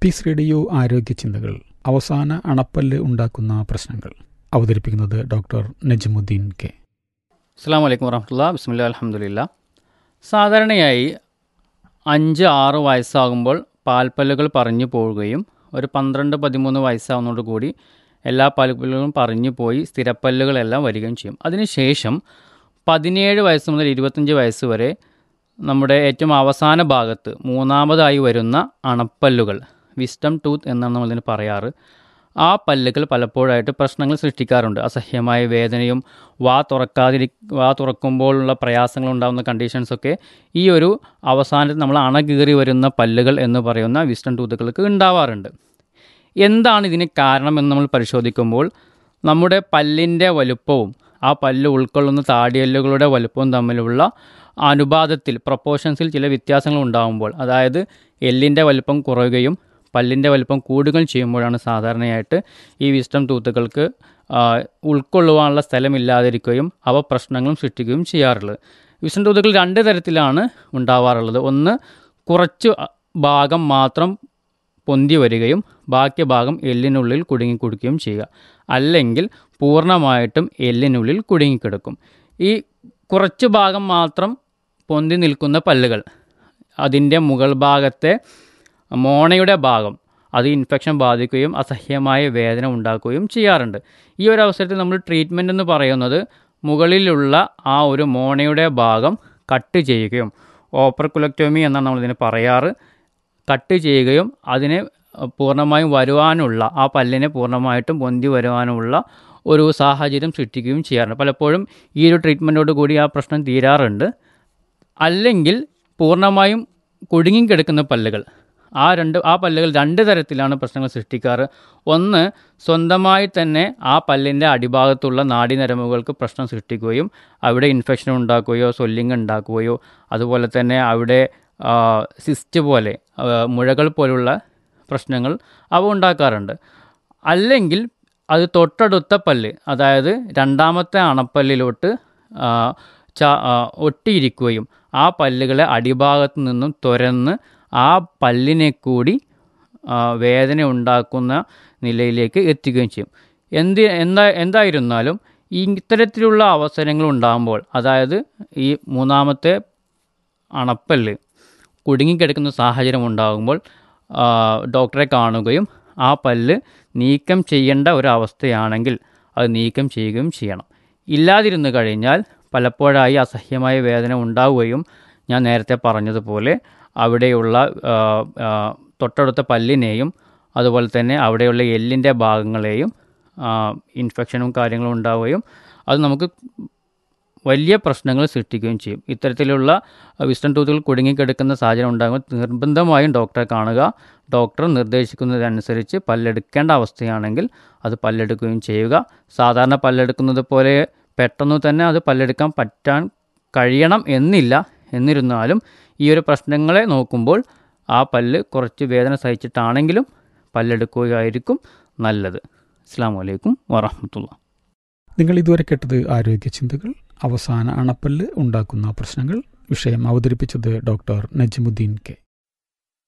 piece radio ആരോഗ്യ ചിന്തകൾ അവസാന അണപ്പല്ല് ഉണ്ടാക്കുന്ന പ്രശ്നങ്ങൾ അവതരിപ്പിക്കുന്നത് ഡോക്ടർ നജമുദ്ദീൻ കെ അസ്സാം വലൈക്കും വറഹമുല്ല ബിസ്മില്ല അലഹമുല്ല സാധാരണയായി അഞ്ച് ആറ് വയസ്സാകുമ്പോൾ പാൽപ്പല്ലുകൾ പറഞ്ഞു പോവുകയും ഒരു പന്ത്രണ്ട് പതിമൂന്ന് വയസ്സാവുന്നതോടുകൂടി എല്ലാ പാൽപ്പല്ലുകളും പറഞ്ഞു പോയി സ്ഥിരപ്പല്ലുകളെല്ലാം വരികയും ചെയ്യും അതിനുശേഷം പതിനേഴ് വയസ്സ് മുതൽ ഇരുപത്തഞ്ച് വയസ്സ് വരെ നമ്മുടെ ഏറ്റവും അവസാന ഭാഗത്ത് മൂന്നാമതായി വരുന്ന അണപ്പല്ലുകൾ വിസ്റ്റം ടൂത്ത് എന്നാണ് നമ്മളിതിന് പറയാറ് ആ പല്ലുകൾ പലപ്പോഴായിട്ട് പ്രശ്നങ്ങൾ സൃഷ്ടിക്കാറുണ്ട് അസഹ്യമായ വേദനയും വാ തുറക്കാതിരി വാ തുറക്കുമ്പോഴുള്ള പ്രയാസങ്ങൾ ഉണ്ടാകുന്ന കണ്ടീഷൻസൊക്കെ ഈ ഒരു അവസാനത്തിൽ നമ്മൾ അണകീറി വരുന്ന പല്ലുകൾ എന്ന് പറയുന്ന വിസ്റ്റം ടൂത്തുകൾക്ക് ഉണ്ടാവാറുണ്ട് എന്താണ് ഇതിന് കാരണമെന്ന് നമ്മൾ പരിശോധിക്കുമ്പോൾ നമ്മുടെ പല്ലിൻ്റെ വലുപ്പവും ആ പല്ല് ഉൾക്കൊള്ളുന്ന താടിയല്ലുകളുടെ വലുപ്പവും തമ്മിലുള്ള അനുപാതത്തിൽ പ്രപ്പോർഷൻസിൽ ചില വ്യത്യാസങ്ങൾ ഉണ്ടാകുമ്പോൾ അതായത് എല്ലിൻ്റെ വലുപ്പം കുറയുകയും പല്ലിൻ്റെ വലുപ്പം കൂടുകയും ചെയ്യുമ്പോഴാണ് സാധാരണയായിട്ട് ഈ വിസ്റ്റം ടൂത്തുകൾക്ക് ഉൾക്കൊള്ളുവാനുള്ള സ്ഥലമില്ലാതിരിക്കുകയും അവ പ്രശ്നങ്ങളും സൃഷ്ടിക്കുകയും ചെയ്യാറുള്ളത് വിസ്റ്റം ടൂത്തുകൾ രണ്ട് തരത്തിലാണ് ഉണ്ടാവാറുള്ളത് ഒന്ന് കുറച്ച് ഭാഗം മാത്രം പൊന്തി വരികയും ബാക്കി ഭാഗം എല്ലിനുള്ളിൽ കുടുങ്ങിക്കൊടുക്കുകയും ചെയ്യുക അല്ലെങ്കിൽ പൂർണ്ണമായിട്ടും എല്ലിനുള്ളിൽ കുടുങ്ങിക്കിടക്കും ഈ കുറച്ച് ഭാഗം മാത്രം പൊന്തി നിൽക്കുന്ന പല്ലുകൾ അതിൻ്റെ മുകൾ ഭാഗത്തെ മോണയുടെ ഭാഗം അത് ഇൻഫെക്ഷൻ ബാധിക്കുകയും അസഹ്യമായ വേദന ഉണ്ടാക്കുകയും ചെയ്യാറുണ്ട് ഈ ഒരു അവസരത്തിൽ നമ്മൾ ട്രീറ്റ്മെൻ്റ് എന്ന് പറയുന്നത് മുകളിലുള്ള ആ ഒരു മോണയുടെ ഭാഗം കട്ട് ചെയ്യുകയും ഓപ്പർകുലക്ടോമി എന്നാണ് നമ്മളിതിന് പറയാറ് കട്ട് ചെയ്യുകയും അതിനെ പൂർണ്ണമായും വരുവാനുള്ള ആ പല്ലിനെ പൂർണ്ണമായിട്ടും പൊന്തി വരുവാനുള്ള ഒരു സാഹചര്യം സൃഷ്ടിക്കുകയും ചെയ്യാറുണ്ട് പലപ്പോഴും ഈ ഒരു ട്രീറ്റ്മെൻറ്റോട് കൂടി ആ പ്രശ്നം തീരാറുണ്ട് അല്ലെങ്കിൽ പൂർണ്ണമായും കുടുങ്ങിക്കിടക്കുന്ന പല്ലുകൾ ആ രണ്ട് ആ പല്ലുകൾ രണ്ട് തരത്തിലാണ് പ്രശ്നങ്ങൾ സൃഷ്ടിക്കാറ് ഒന്ന് സ്വന്തമായി തന്നെ ആ പല്ലിൻ്റെ അടിഭാഗത്തുള്ള നാഡീനരമ്പുകൾക്ക് പ്രശ്നം സൃഷ്ടിക്കുകയും അവിടെ ഇൻഫെക്ഷൻ ഉണ്ടാക്കുകയോ സ്വെല്ലിങ് ഉണ്ടാക്കുകയോ അതുപോലെ തന്നെ അവിടെ സിസ്റ്റ് പോലെ മുഴകൾ പോലുള്ള പ്രശ്നങ്ങൾ അവ ഉണ്ടാക്കാറുണ്ട് അല്ലെങ്കിൽ അത് തൊട്ടടുത്ത പല്ല് അതായത് രണ്ടാമത്തെ അണപ്പല്ലിലോട്ട് ച ഒട്ടിയിരിക്കുകയും ആ പല്ലുകളെ അടിഭാഗത്തു നിന്നും തുരന്ന് ആ പല്ലിനെ കൂടി വേദന ഉണ്ടാക്കുന്ന നിലയിലേക്ക് എത്തിക്കുകയും ചെയ്യും എന്ത് എന്താ എന്തായിരുന്നാലും ഇത്തരത്തിലുള്ള അവസരങ്ങൾ ഉണ്ടാകുമ്പോൾ അതായത് ഈ മൂന്നാമത്തെ അണപ്പല്ല് കുടുങ്ങിക്കിടക്കുന്ന സാഹചര്യം ഉണ്ടാകുമ്പോൾ ഡോക്ടറെ കാണുകയും ആ പല്ല് നീക്കം ചെയ്യേണ്ട ഒരു അവസ്ഥയാണെങ്കിൽ അത് നീക്കം ചെയ്യുകയും ചെയ്യണം ഇല്ലാതിരുന്നു കഴിഞ്ഞാൽ പലപ്പോഴായി അസഹ്യമായ വേദന ഉണ്ടാവുകയും ഞാൻ നേരത്തെ പറഞ്ഞതുപോലെ അവിടെയുള്ള തൊട്ടടുത്ത പല്ലിനെയും അതുപോലെ തന്നെ അവിടെയുള്ള എല്ലിൻ്റെ ഭാഗങ്ങളെയും ഇൻഫെക്ഷനും കാര്യങ്ങളും ഉണ്ടാവുകയും അത് നമുക്ക് വലിയ പ്രശ്നങ്ങൾ സൃഷ്ടിക്കുകയും ചെയ്യും ഇത്തരത്തിലുള്ള വിസ്റ്റൺ ടൂത്തുകൾ കുടുങ്ങിക്കിടക്കുന്ന സാഹചര്യം ഉണ്ടാകുമ്പോൾ നിർബന്ധമായും ഡോക്ടറെ കാണുക ഡോക്ടർ നിർദ്ദേശിക്കുന്നതനുസരിച്ച് പല്ലെടുക്കേണ്ട അവസ്ഥയാണെങ്കിൽ അത് പല്ലെടുക്കുകയും ചെയ്യുക സാധാരണ പല്ലെടുക്കുന്നത് പോലെ പെട്ടെന്ന് തന്നെ അത് പല്ലെടുക്കാൻ പറ്റാൻ കഴിയണം എന്നില്ല എന്നിരുന്നാലും ഈ ഒരു പ്രശ്നങ്ങളെ നോക്കുമ്പോൾ ആ പല്ല് കുറച്ച് വേദന സഹിച്ചിട്ടാണെങ്കിലും പല്ലെടുക്കുകയായിരിക്കും നല്ലത് അസ്സാം വലൈക്കും വറഹമത്തുള്ള നിങ്ങൾ ഇതുവരെ കേട്ടത് ആരോഗ്യ ചിന്തകൾ അവസാന അണപ്പല്ല് ഉണ്ടാക്കുന്ന പ്രശ്നങ്ങൾ വിഷയം അവതരിപ്പിച്ചത് ഡോക്ടർ നജ്മുദ്ദീൻ കെ